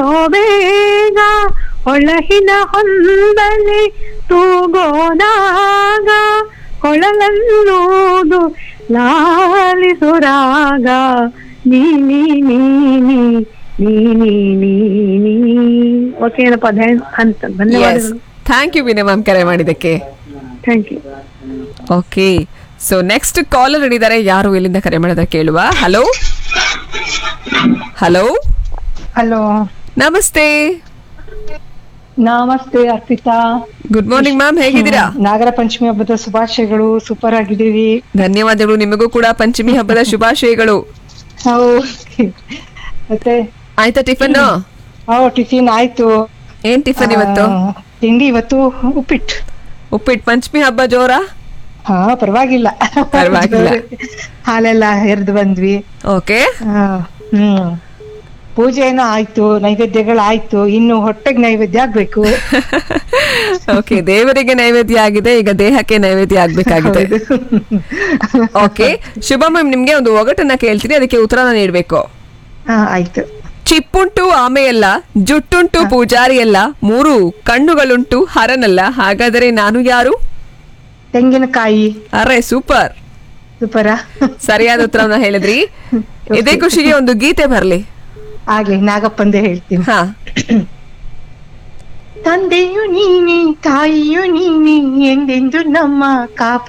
ಬೇಗ ಹೊಳಹಿನ ಹೊಂದಲಿ ತೂಗೋನಾಗ ಕೊಳಲನ್ನೂದು ಲಾಲಿಸುರಾಗ ನೀ ನೀ ನೀ ನೀ ನೀ ನೀ ನೀ ನೀ ಓಕೆ ಏನಪ್ಪ ಅಂತ ಧನ್ಯವಾದಗಳು ಥ್ಯಾಂಕ್ ಯು ವಿನಯ್ ಮ್ಯಾಮ್ ಕರೆ ಮಾಡಿದ್ದಕ್ಕೆ thank you okay so next caller ಹಿಡಿದಾರೆ ಯಾರು ಎಲ್ಲಿಂದ ಕರೆ ಮಾಡಿದ್ರೆ ಕೇಳುವ ಹಲೋ ಹಲೋ ಹಲೋ ನಮಸ್ತೆ ನಮಸ್ತೆ ಅರ್ಪಿತಾ ಗುಡ್ ಮಾರ್ನಿಂಗ್ ಮ್ಯಾಮ್ ಹೇಗಿದ್ದೀರಾ ನಾಗರ ಪಂಚಮಿ ಹಬ್ಬದ ಶುಭಾಶಯಗಳು ಸೂಪರ್ ಆಗಿದ್ದೀವಿ ಧನ್ಯವಾದಗಳು ನಿಮಗೂ ಕೂಡ ಪಂಚಮಿ ಹಬ್ಬದ ಶುಭಾಶಯಗಳು Okay. ಮತ್ತೆ ಆಯ್ತಾ ಟಿಫನ್ ಓ ಟಿಫಿನ್ ಆಯ್ತು ಏನ್ ಟಿಫನ್ ಇವತ್ತು ಆ, ತಿಂಡಿ ಇವತ್ತು ಉಪ್ಪಿಟ್ಟು ಉಪ್ಪಿಟ್ಟು ಪಂಚಮಿ ಹಬ್ಬ ಜೋರ ಹಾ ಪರವಾಗಿಲ್ಲ ಪರವಾಗಿಲ್ಲ. ಹಾಲೆಲ್ಲ ಎರ್ದು ಬಂದ್ವಿ ಓಕೆ ಆ, ಹ್ಮ್ ಪೂಜೆ ಏನೋ ಆಯ್ತು ನೈವೇದ್ಯಗಳು ಆಯ್ತು ಇನ್ನು ಹೊಟ್ಟೆಗೆ ನೈವೇದ್ಯ ಆಗ್ಬೇಕು ಓಕೆ ದೇವರಿಗೆ ನೈವೇದ್ಯ ಆಗಿದೆ ಈಗ ದೇಹಕ್ಕೆ ನೈವೇದ್ಯ ಆಗ್ಬೇಕಾಗಿದೆ ಓಕೆ ಶುಭ ಮ್ಯಾಮ್ ನಿಮ್ಗೆ ಒಂದು ಒಗಟನ್ನ ಕೇಳ್ತೀನಿ ಅದಕ್ಕೆ ಉತ್ತರನ ನೀಡ್ಬೇಕು ಹಾ ಆಯ್ತು ಚಿಪ್ಪುಂಟು ಆಮೆಯಲ್ಲ ಜುಟ್ಟುಂಟು ಪೂಜಾರಿಯಲ್ಲ ಮೂರು ಕಣ್ಣುಗಳುಂಟು ಹರನಲ್ಲ ಹಾಗಾದರೆ ನಾನು ಯಾರು ತೆಂಗಿನಕಾಯಿ ಅರೆ ಸೂಪರ್ ಸೂಪರಾ ಸರಿಯಾದ ಉತ್ತರವನ್ನ ಹೇಳಿದ್ರಿ ಇದೇ ಖುಷಿಗೆ ಒಂದು ಗೀತೆ ಬರ್ಲಿ ಆಗ್ಲಿ ನಾಗಪ್ಪಂದೇ ಹೇಳ್ತೀನಿ ಹಾ ತಂದೆಯು ನೀನೆ ತಾಯಿಯು ನೀನೆ ಎಂದೆಂದು ನಮ್ಮ ಕಾಪ